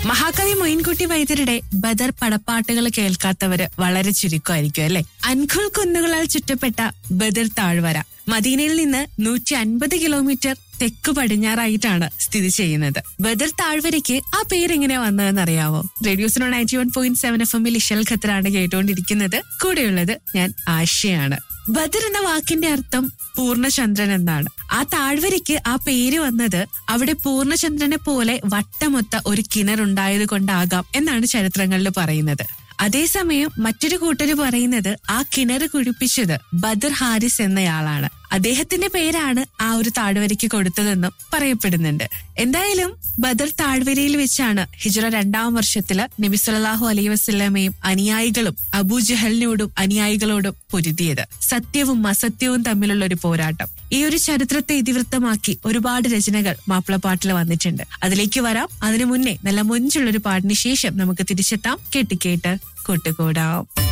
മഹാകവി മൊയിൻകുട്ടി വൈദ്യരുടെ ബദർ പടപ്പാട്ടുകൾ കേൾക്കാത്തവര് വളരെ ചുരുക്കമായിരിക്കും അല്ലെ അൻഖുൽ കുന്നുകളാൽ ചുറ്റപ്പെട്ട ബദർ താഴ്വര മദീനയിൽ നിന്ന് നൂറ്റി അൻപത് കിലോമീറ്റർ തെക്ക് പടിഞ്ഞാറായിട്ടാണ് സ്ഥിതി ചെയ്യുന്നത് ബദർ താഴ്വരയ്ക്ക് ആ പേരെങ്ങനെ വന്നതെന്ന് അറിയാവോ റേഡിയോസിനോ ninety one point seven F എമ്മിൽ ഇഷൽ ഖത്തറാണ് കേട്ടുകൊണ്ടിരിക്കുന്നത് കൂടെയുള്ളത് ഞാൻ ആശയാണ് ബദർ എന്ന വാക്കിന്റെ അർത്ഥം പൂർണ്ണചന്ദ്രൻ എന്നാണ് ആ താഴ്വരയ്ക്ക് ആ പേര് വന്നത് അവിടെ പൂർണ്ണചന്ദ്രനെ പോലെ വട്ടമൊത്ത ഒരു കിണറുണ്ടായത് കൊണ്ടാകാം എന്നാണ് ചരിത്രങ്ങളിൽ പറയുന്നത് അതേസമയം മറ്റൊരു കൂട്ടര് പറയുന്നത് ആ കിണർ കുഴിപ്പിച്ചത് ബദർ ഹാരിസ് എന്നയാളാണ് അദ്ദേഹത്തിന്റെ പേരാണ് ആ ഒരു താഴ്വരയ്ക്ക് കൊടുത്തതെന്നും പറയപ്പെടുന്നുണ്ട് എന്തായാലും ബദർ താഴ്വരയിൽ വെച്ചാണ് ഹിജ്റ രണ്ടാം വർഷത്തില് നബി സല്ലല്ലാഹു അലൈഹി വസല്ലമയും അനുയായികളും അബൂ ജഹലിനോടും അനുയായികളോടും പൊരുതിയത് സത്യവും അസത്യവും തമ്മിലുള്ള ഒരു പോരാട്ടം ഈ ഒരു ചരിത്രത്തെ ഇതിവൃത്തമാക്കി ഒരുപാട് രചനകൾ മാപ്പിളപ്പാട്ടിൽ വന്നിട്ടുണ്ട് അതിലേക്ക് വരാം അതിനു മുന്നേ നല്ല മൊഞ്ചുള്ള ഒരു പാട്ടിന് ശേഷം നമുക്ക് തിരിച്ചെത്താം കേട്ട് കേട്ട് കൂട്ടുകൂടാം